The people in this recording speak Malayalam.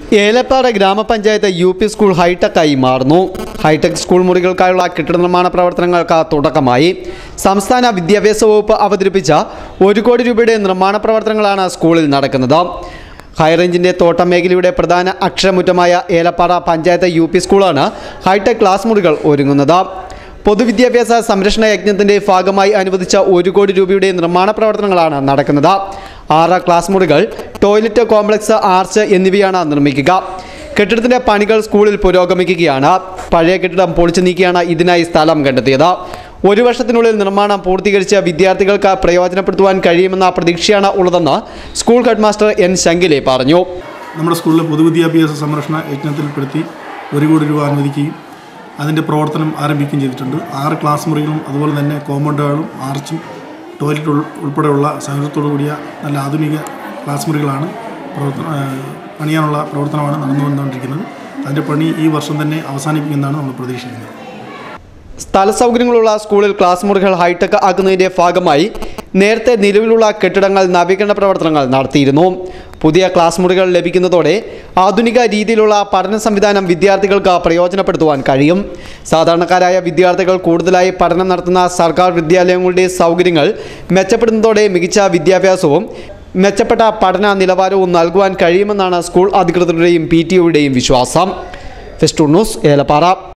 ഏലപ്പാറ ഗ്രാമപഞ്ചായത്ത് യു പി സ്കൂൾ ഹൈടെക്കായി മാറുന്നു ഹൈടെക് സ്കൂൾ മുറികൾക്കായുള്ള കെട്ടിട നിർമ്മാണ പ്രവർത്തനങ്ങൾക്ക് തുടക്കമായി സംസ്ഥാന വിദ്യാഭ്യാസ വകുപ്പ് അവതരിപ്പിച്ച ഒരു കോടി രൂപയുടെ നിർമ്മാണ പ്രവർത്തനങ്ങളാണ് സ്കൂളിൽ നടക്കുന്നത് ഹൈറേഞ്ചിന്റെ തോട്ടം മേഖലയുടെ പ്രധാന അക്ഷരമുറ്റമായ ഏലപ്പാറ പഞ്ചായത്ത് യു പി സ്കൂളാണ് ഹൈടെക് ക്ലാസ് മുറികൾ ഒരുങ്ങുന്നത് പൊതുവിദ്യാഭ്യാസ സംരക്ഷണ യജ്ഞത്തിന്റെ ഭാഗമായി അനുവദിച്ച ഒരു കോടി രൂപയുടെ നിർമ്മാണ പ്രവർത്തനങ്ങളാണ് നടക്കുന്നത് ആറ് ക്ലാസ് മുറികൾ ടോയ്ലറ്റ് കോംപ്ലക്സ് ആർച്ച് എന്നിവയാണ് നിർമ്മിക്കുക കെട്ടിടത്തിന്റെ പണികൾ സ്കൂളിൽ പുരോഗമിക്കുകയാണ് പഴയ കെട്ടിടം പൊളിച്ചു നീക്കിയാണ് ഇതിനായി സ്ഥലം കണ്ടെത്തിയത് ഒരു വർഷത്തിനുള്ളിൽ നിർമ്മാണം പൂർത്തീകരിച്ച് വിദ്യാർത്ഥികൾക്ക് പ്രയോജനപ്പെടുത്തുവാൻ കഴിയുമെന്ന പ്രതീക്ഷയാണ് ഉള്ളതെന്ന് സ്കൂൾ ഹെഡ്മാസ്റ്റർ എൻ ശങ്കിലെ പറഞ്ഞു നമ്മുടെ സ്കൂളിലെ പൊതുവിദ്യാഭ്യാസ സംരക്ഷണ യജ്ഞത്തിൽപ്പെടുത്തി ഒരു കോടി രൂപ അനുവദിക്കുകയും അതിൻ്റെ പ്രവർത്തനം ആരംഭിക്കുകയും ചെയ്തിട്ടുണ്ട് ആറ് ക്ലാസ് മുറികളും അതുപോലെ തന്നെ കോമ്പൗണ്ടുകളും ആർച്ചും ടോയ്ലറ്റ് ഉൾ ഉൾപ്പെടെയുള്ള സൗകര്യത്തോടു കൂടിയ നല്ല ആധുനിക ക്ലാസ് മുറികളാണ് പ്രവർത്തന ആ, പണിയാനുള്ള പ്രവർത്തനമാണ് നടന്നു വന്നുകൊണ്ടിരിക്കുന്നത് അതിൻ്റെ പണി ഈ വർഷം തന്നെ അവസാനിപ്പിക്കുമെന്നാണ് നമ്മൾ പ്രതീക്ഷിക്കുന്നത് സ്ഥല സൗകര്യങ്ങളുള്ള സ്കൂളിൽ ക്ലാസ് മുറികൾ ഹൈടെക് ആക്കുന്നതിന്റെ ഭാഗമായി നേരത്തെ നിലവിലുള്ള കെട്ടിടങ്ങൾ നവീകരണ പ്രവർത്തനങ്ങൾ നടത്തിയിരുന്നു പുതിയ ക്ലാസ് മുറികൾ ലഭിക്കുന്നതോടെ ആധുനിക രീതിയിലുള്ള പഠന സംവിധാനം വിദ്യാർത്ഥികൾക്ക് പ്രയോജനപ്പെടുത്തുവാൻ കഴിയും സാധാരണക്കാരായ വിദ്യാർത്ഥികൾ കൂടുതലായി പഠനം നടത്തുന്ന സർക്കാർ വിദ്യാലയങ്ങളുടെ സൗകര്യങ്ങൾ മെച്ചപ്പെടുന്നതോടെ മികച്ച വിദ്യാഭ്യാസവും മെച്ചപ്പെട്ട പഠന നിലവാരവും നൽകുവാൻ കഴിയുമെന്നാണ് സ്കൂൾ അധികൃതരുടെയും പി ടി വിശ്വാസം ഫെസ്റ്റൂർ ന്യൂസ് ഏലപ്പാറ